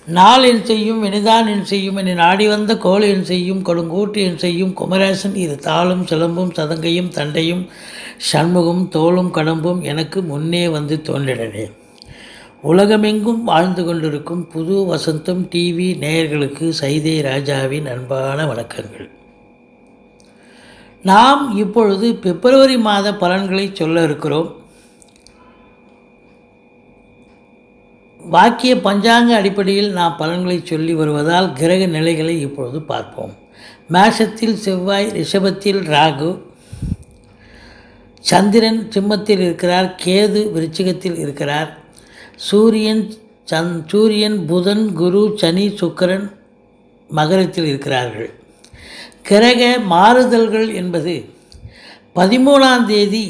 நாள் என் செய்யும் இனிதான் என் செய்யும் என நாடி வந்த கோல் என் செய்யும் கொடுங்கூட்டு என் செய்யும் குமரேசன் இது தாளும் சிலம்பும் சதங்கையும் தண்டையும் சண்முகம் தோளும் கடம்பும் எனக்கு முன்னே வந்து தோன்றினனே உலகமெங்கும் வாழ்ந்து கொண்டிருக்கும் புது வசந்தம் டிவி நேயர்களுக்கு சைதே ராஜாவின் அன்பான வணக்கங்கள் நாம் இப்பொழுது பிப்ரவரி மாத பலன்களை சொல்ல இருக்கிறோம் வாக்கிய பஞ்சாங்க அடிப்படையில் நாம் பலன்களை சொல்லி வருவதால் கிரக நிலைகளை இப்பொழுது பார்ப்போம் மேஷத்தில் செவ்வாய் ரிஷபத்தில் ராகு சந்திரன் சிம்மத்தில் இருக்கிறார் கேது விருச்சிகத்தில் இருக்கிறார் சூரியன் சந் சூரியன் புதன் குரு சனி சுக்கிரன் மகரத்தில் இருக்கிறார்கள் கிரக மாறுதல்கள் என்பது பதிமூணாம் தேதி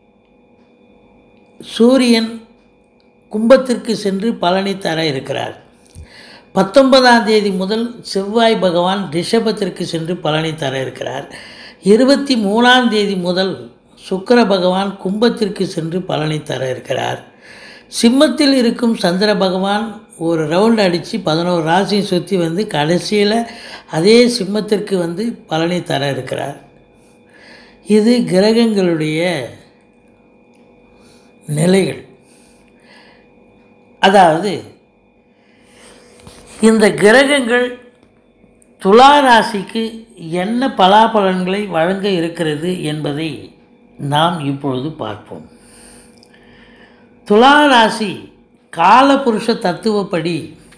சூரியன் கும்பத்திற்கு சென்று பலனை தர இருக்கிறார் பத்தொன்பதாம் தேதி முதல் செவ்வாய் பகவான் ரிஷபத்திற்கு சென்று பலனை தர இருக்கிறார் இருபத்தி மூணாம் தேதி முதல் சுக்கிர பகவான் கும்பத்திற்கு சென்று பலனை தர இருக்கிறார் சிம்மத்தில் இருக்கும் சந்திர பகவான் ஒரு ரவுண்ட் அடித்து பதினோரு ராசியை சுற்றி வந்து கடைசியில் அதே சிம்மத்திற்கு வந்து பலனை தர இருக்கிறார் இது கிரகங்களுடைய நிலைகள் அதாவது இந்த கிரகங்கள் துலா ராசிக்கு என்ன பலாபலன்களை வழங்க இருக்கிறது என்பதை நாம் இப்பொழுது பார்ப்போம் துலா ராசி காலபுருஷ தத்துவப்படி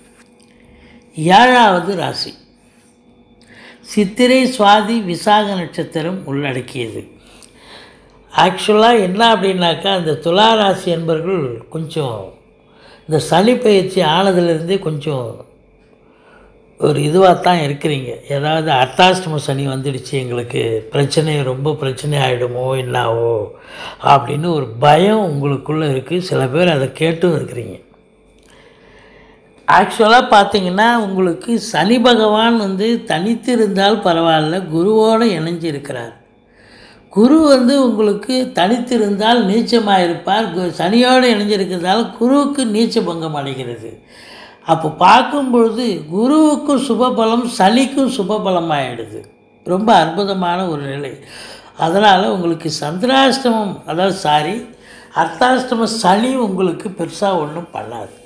ஏழாவது ராசி சித்திரை சுவாதி விசாக நட்சத்திரம் உள்ளடக்கியது ஆக்சுவலாக என்ன அப்படின்னாக்கா அந்த துலா ராசி என்பவர்கள் கொஞ்சம் இந்த சனி பயிற்சி ஆனதுலேருந்தே கொஞ்சம் ஒரு இதுவாக தான் இருக்கிறீங்க ஏதாவது அர்த்தாஷ்டம சனி வந்துடுச்சு எங்களுக்கு பிரச்சனை ரொம்ப பிரச்சனை ஆகிடுமோ என்னாவோ அப்படின்னு ஒரு பயம் உங்களுக்குள்ளே இருக்குது சில பேர் அதை கேட்டும் இருக்கிறீங்க ஆக்சுவலாக பார்த்தீங்கன்னா உங்களுக்கு சனி பகவான் வந்து தனித்து இருந்தால் பரவாயில்ல குருவோடு இணைஞ்சு இருக்கிறார் குரு வந்து உங்களுக்கு தனித்திருந்தால் நீச்சமாக இருப்பார் கு- சனியோடு இணைஞ்சிருக்கிறதால குருவுக்கு நீச்ச பங்கம் அடைகிறது அப்போ பார்க்கும் பொழுது குருவுக்கும் சுபபலம் சனிக்கும் சுபபலம் ஆகிடுது ரொம்ப அற்புதமான ஒரு நிலை அதனால் உங்களுக்கு சந்திராஷ்டமம் அதாவது சாரி அர்த்தாஷ்டம சனி உங்களுக்கு பெருசாக ஒன்றும் பண்ணாது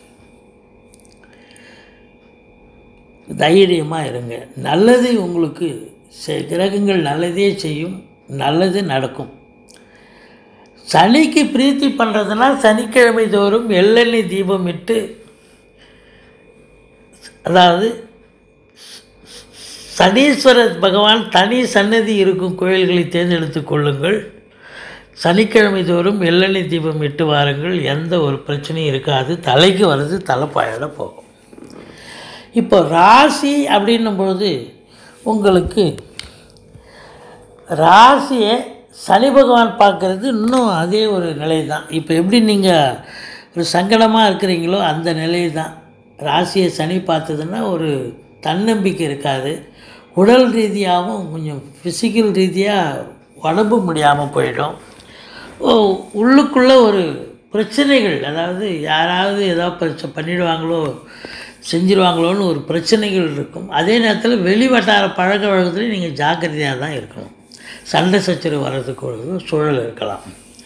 தைரியமாக இருங்க நல்லது உங்களுக்கு செ- கிரகங்கள் நல்லதே செய்யும் நல்லது நடக்கும் சனிக்கு பிரீத்தி பண்ணுறதுனா சனிக்கிழமை தோறும் எள்ளெண்ணெய் தீபம் இட்டு அதாவது சனீஸ்வரர் பகவான் தனி சன்னதி இருக்கும் கோயில்களை தேர்ந்தெடுத்து கொள்ளுங்கள் சனிக்கிழமை தோறும் எள்ளெண்ணெய் தீபம் இட்டு வாருங்கள் எந்த ஒரு பிரச்சனையும் இருக்காது தலைக்கு வர்றது தலைப்பாயோட போகும் இப்போ ராசி அப்படின்னும் பொழுது உங்களுக்கு ராசியை சனி பகவான் பார்க்குறது இன்னும் அதே ஒரு நிலை தான் இப்போ எப்படி நீங்கள் ஒரு சங்கடமாக இருக்கிறீங்களோ அந்த நிலை தான் ராசியை சனி பார்த்ததுன்னா ஒரு தன்னம்பிக்கை இருக்காது உடல் ரீதியாகவும் கொஞ்சம் ஃபிசிக்கல் ரீதியாக உடம்பு முடியாமல் போயிடும் ஓ உள்ளுக்குள்ளே ஒரு பிரச்சனைகள் அதாவது யாராவது ஏதோ பிரச்சனை பண்ணிடுவாங்களோ செஞ்சிருவாங்களோன்னு ஒரு பிரச்சனைகள் இருக்கும் அதே நேரத்தில் வெளி வட்டார பழக்க வழக்கத்துலேயும் நீங்கள் ஜாக்கிரதையாக தான் இருக்கணும் சண்டை சச்சரவு வர்றதுக்கு ஒரு சூழல் இருக்கலாம்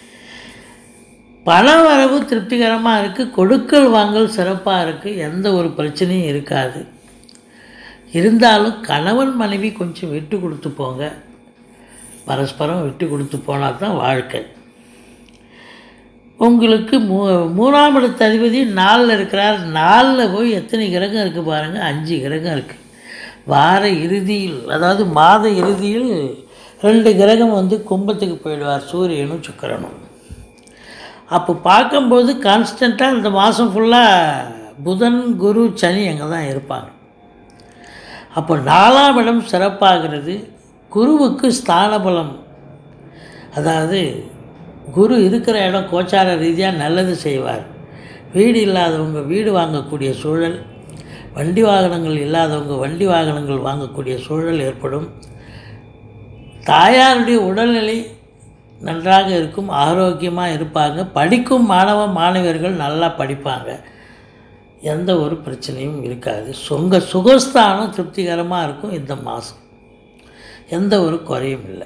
பண வரவு திருப்திகரமாக இருக்குது கொடுக்கல் வாங்கல் சிறப்பாக இருக்குது எந்த ஒரு பிரச்சனையும் இருக்காது இருந்தாலும் கணவன் மனைவி கொஞ்சம் விட்டு கொடுத்து போங்க பரஸ்பரம் விட்டு கொடுத்து போனால் தான் வாழ்க்கை உங்களுக்கு மூ மூணாம் இடத்து அதிபதி நாலில் இருக்கிறார் நாலில் போய் எத்தனை கிரகம் இருக்குது பாருங்கள் அஞ்சு கிரகம் இருக்குது வார இறுதியில் அதாவது மாத இறுதியில் ரெண்டு கிரகம் வந்து கும்பத்துக்கு போயிடுவார் சூரியனும் சுக்கிரனும் அப்போ பார்க்கும்போது கான்ஸ்டண்ட்டாக இந்த மாதம் ஃபுல்லாக புதன் குரு சனி அங்கே தான் இருப்பாங்க அப்போ நாலாம் இடம் சிறப்பாகிறது குருவுக்கு ஸ்தான பலம் அதாவது குரு இருக்கிற இடம் கோச்சார ரீதியாக நல்லது செய்வார் வீடு இல்லாதவங்க வீடு வாங்கக்கூடிய சூழல் வண்டி வாகனங்கள் இல்லாதவங்க வண்டி வாகனங்கள் வாங்கக்கூடிய சூழல் ஏற்படும் தாயாருடைய உடல்நிலை நன்றாக இருக்கும் ஆரோக்கியமாக இருப்பாங்க படிக்கும் மாணவ மாணவியர்கள் நல்லா படிப்பாங்க எந்த ஒரு பிரச்சனையும் இருக்காது சொங்க சுகஸ்தானம் திருப்திகரமாக இருக்கும் இந்த மாதம் எந்த ஒரு குறையும் இல்லை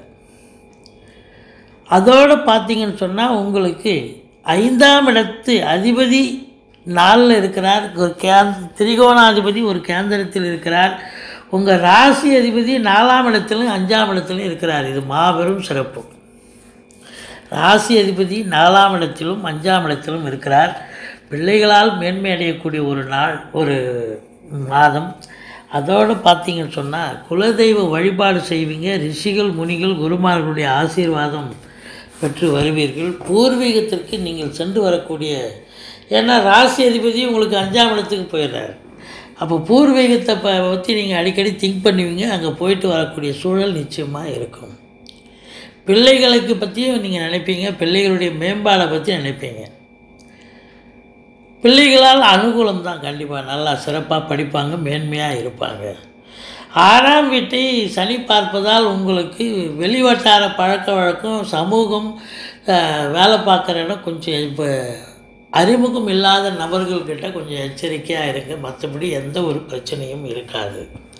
அதோடு பார்த்தீங்கன்னு சொன்னால் உங்களுக்கு ஐந்தாம் இடத்து அதிபதி நாளில் இருக்கிறார் ஒரு கேந்த திரிகோணாதிபதி ஒரு கேந்திரத்தில் இருக்கிறார் உங்கள் ராசி அதிபதி நாலாம் இடத்திலும் அஞ்சாம் இடத்திலும் இருக்கிறார் இது மாபெரும் சிறப்பு ராசி அதிபதி நாலாம் இடத்திலும் அஞ்சாம் இடத்திலும் இருக்கிறார் பிள்ளைகளால் மேன்மை அடையக்கூடிய ஒரு நாள் ஒரு மாதம் அதோடு பார்த்தீங்கன்னு சொன்னால் குலதெய்வ வழிபாடு செய்வீங்க ரிஷிகள் முனிகள் குருமார்களுடைய ஆசீர்வாதம் பெற்று வருவீர்கள் பூர்வீகத்திற்கு நீங்கள் சென்று வரக்கூடிய ஏன்னா ராசி அதிபதி உங்களுக்கு அஞ்சாம் இடத்துக்கு போயிடுறாரு அப்போ பூர்வீகத்தை ப பற்றி நீங்கள் அடிக்கடி திங்க் பண்ணுவீங்க அங்கே போயிட்டு வரக்கூடிய சூழல் நிச்சயமாக இருக்கும் பிள்ளைகளுக்கு பற்றியும் நீங்கள் நினைப்பீங்க பிள்ளைகளுடைய மேம்பாடை பற்றி நினைப்பீங்க பிள்ளைகளால் அனுகூலம் தான் கண்டிப்பாக நல்லா சிறப்பாக படிப்பாங்க மேன்மையாக இருப்பாங்க ஆறாம் வீட்டை சனி பார்ப்பதால் உங்களுக்கு வெளிவட்டார பழக்க வழக்கம் சமூகம் அஹ், வேலை பார்க்குற இடம் கொஞ்சம் இப்போ அறிமுகம் இல்லாத நபர்கள்கிட்ட கொஞ்சம் எச்சரிக்கையாக இருங்க மற்றபடி எந்த ஒரு பிரச்சனையும் இருக்காது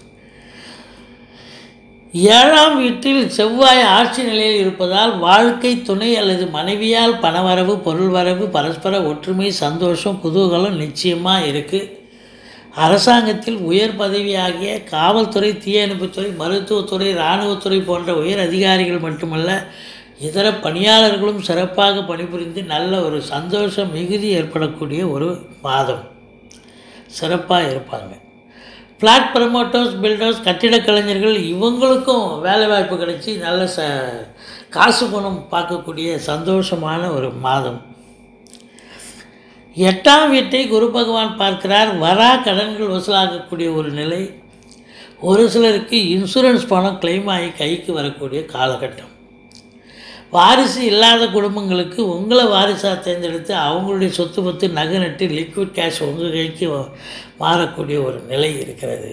ஏழாம் வீட்டில் செவ்வாய் ஆட்சி நிலையில் இருப்பதால் வாழ்க்கை துணை அல்லது மனைவியால் பணவரவு பொருள் வரவு பரஸ்பர ஒற்றுமை சந்தோஷம் குதூகலம் நிச்சயமாக இருக்குது அரசாங்கத்தில் உயர் பதவியாகிய காவல்துறை தீயணைப்புத்துறை மருத்துவத்துறை இராணுவத்துறை போன்ற உயர் அதிகாரிகள் மட்டுமல்ல இதர பணியாளர்களும் சிறப்பாக பணிபுரிந்து நல்ல ஒரு சந்தோஷம் மிகுதி ஏற்படக்கூடிய ஒரு மாதம் சிறப்பாக இருப்பாங்க ஃப்ளாட் ப்ரமோட்டர்ஸ் பில்டர்ஸ் கட்டிடக் கலைஞர்கள் இவங்களுக்கும் வேலை வாய்ப்பு கிடைச்சி நல்ல ச காசு பணம் பார்க்கக்கூடிய சந்தோஷமான ஒரு மாதம் எட்டாம் வீட்டை குரு பகவான் பார்க்கிறார் வரா கடன்கள் வசூலாகக்கூடிய ஒரு நிலை ஒரு சிலருக்கு இன்சூரன்ஸ் பணம் கிளைம் ஆகி கைக்கு வரக்கூடிய காலகட்டம் வாரிசு இல்லாத குடும்பங்களுக்கு உங்களை வாரிசாக தேர்ந்தெடுத்து அவங்களுடைய சொத்து பத்து நகை நட்டு லிக்விட் கேஷ் உங்கள் கைக்கு வ- மாறக்கூடிய ஒரு நிலை இருக்கிறது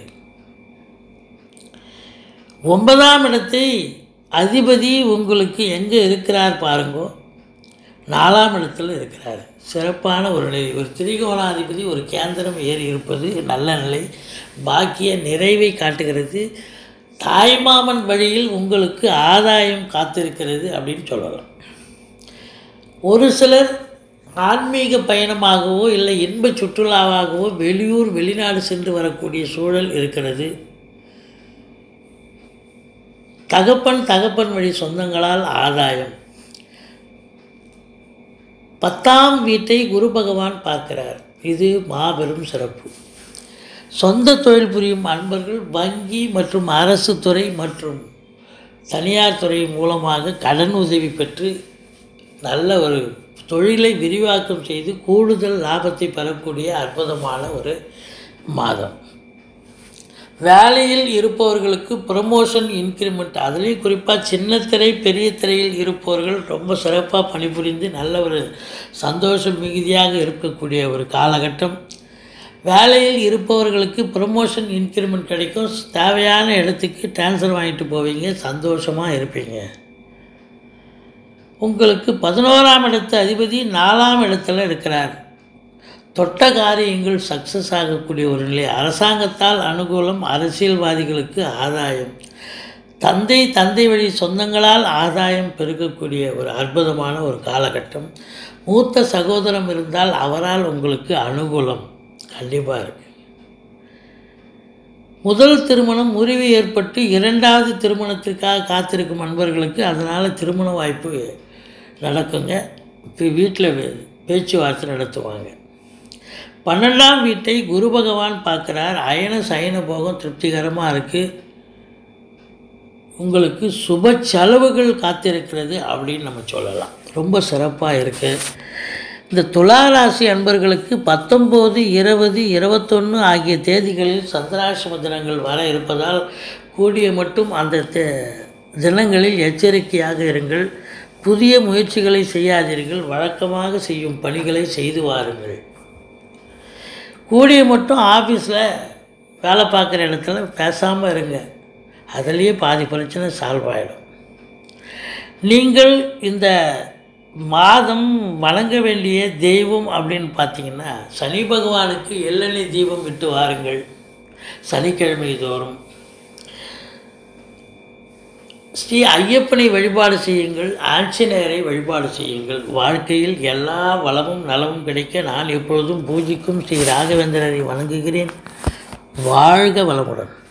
ஒன்பதாம் இடத்தை அதிபதி உங்களுக்கு எங்கே இருக்கிறார் பாருங்கோ நாலாம் இடத்துல இருக்கிறார் சிறப்பான ஒரு நிலை ஒரு திரிகோணாதிபதி ஒரு கேந்திரம் ஏறி இருப்பது நல்ல நிலை பாக்கிய நிறைவை காட்டுகிறது தாய்மாமன் வழியில் உங்களுக்கு ஆதாயம் காத்திருக்கிறது அப்படின்னு சொல்லலாம் ஒரு சிலர் ஆன்மீக பயணமாகவோ இல்லை இன்ப சுற்றுலாவாகவோ வெளியூர் வெளிநாடு சென்று வரக்கூடிய சூழல் இருக்கிறது தகப்பன் தகப்பன் வழி சொந்தங்களால் ஆதாயம் பத்தாம் வீட்டை குரு பகவான் பார்க்கிறார் இது மாபெரும் சிறப்பு சொந்த தொழில் புரியும் அன்பர்கள் வங்கி மற்றும் அரசு துறை மற்றும் தனியார் துறை மூலமாக கடன் உதவி பெற்று நல்ல ஒரு தொழிலை விரிவாக்கம் செய்து கூடுதல் லாபத்தை பெறக்கூடிய அற்புதமான ஒரு மாதம் வேலையில் இருப்பவர்களுக்கு ப்ரமோஷன் இன்க்ரிமெண்ட் அதுலேயும் குறிப்பாக சின்ன திரை பெரிய திரையில் இருப்பவர்கள் ரொம்ப சிறப்பாக பணிபுரிந்து நல்ல ஒரு சந்தோஷம் மிகுதியாக இருக்கக்கூடிய ஒரு காலகட்டம் வேலையில் இருப்பவர்களுக்கு ப்ரமோஷன் இன்க்ரிமெண்ட் கிடைக்கும் தேவையான இடத்துக்கு ட்ரான்ஸ்ஃபர் வாங்கிட்டு போவீங்க சந்தோஷமாக இருப்பீங்க உங்களுக்கு பதினோராம் இடத்து அதிபதி நாலாம் இடத்துல இருக்கிறார் தொட்ட காரியங்கள் சக்ஸஸ் ஆகக்கூடிய ஒரு நிலை அரசாங்கத்தால் அனுகூலம் அரசியல்வாதிகளுக்கு ஆதாயம் தந்தை தந்தை வழி சொந்தங்களால் ஆதாயம் பெருக்கக்கூடிய ஒரு அற்புதமான ஒரு காலகட்டம் மூத்த சகோதரம் இருந்தால் அவரால் உங்களுக்கு அனுகூலம் கண்டிப்பாக இருக்கு முதல் திருமணம் முறிவு ஏற்பட்டு இரண்டாவது திருமணத்திற்காக காத்திருக்கும் நண்பர்களுக்கு அதனால் திருமண வாய்ப்பு நடக்குங்க இப்போ வீட்டில் பேச்சுவார்த்தை நடத்துவாங்க பன்னெண்டாம் வீட்டை குரு பகவான் பார்க்குறார் அயன சயன போகம் திருப்திகரமாக இருக்குது உங்களுக்கு சுப செலவுகள் காத்திருக்கிறது அப்படின்னு நம்ம சொல்லலாம் ரொம்ப சிறப்பாக இருக்குது இந்த துளாராசி அன்பர்களுக்கு பத்தொம்போது இருபது இருபத்தொன்று ஆகிய தேதிகளில் சந்திராசிரம தினங்கள் வர இருப்பதால் கூடிய மட்டும் அந்த தே தினங்களில் எச்சரிக்கையாக இருங்கள் புதிய முயற்சிகளை செய்யாதீர்கள் வழக்கமாக செய்யும் பணிகளை செய்து வாருங்கள் கூடிய மட்டும் ஆஃபீஸில் வேலை பார்க்குற இடத்துல பேசாமல் இருங்க அதுலேயே பாதி பிரச்சனை சால்வ் ஆகிடும் நீங்கள் இந்த மாதம் வணங்க வேண்டிய தெய்வம் அப்படின்னு பார்த்தீங்கன்னா சனி பகவானுக்கு எள்ளெண்ணெய் தீபம் விட்டு வாருங்கள் சனிக்கிழமை தோறும் ஸ்ரீ ஐயப்பனை வழிபாடு செய்யுங்கள் ஆஞ்சநேயரை வழிபாடு செய்யுங்கள் வாழ்க்கையில் எல்லா வளமும் நலமும் கிடைக்க நான் எப்பொழுதும் பூஜிக்கும் ஸ்ரீ ராகவேந்திரரை வணங்குகிறேன் வாழ்க வளமுடன்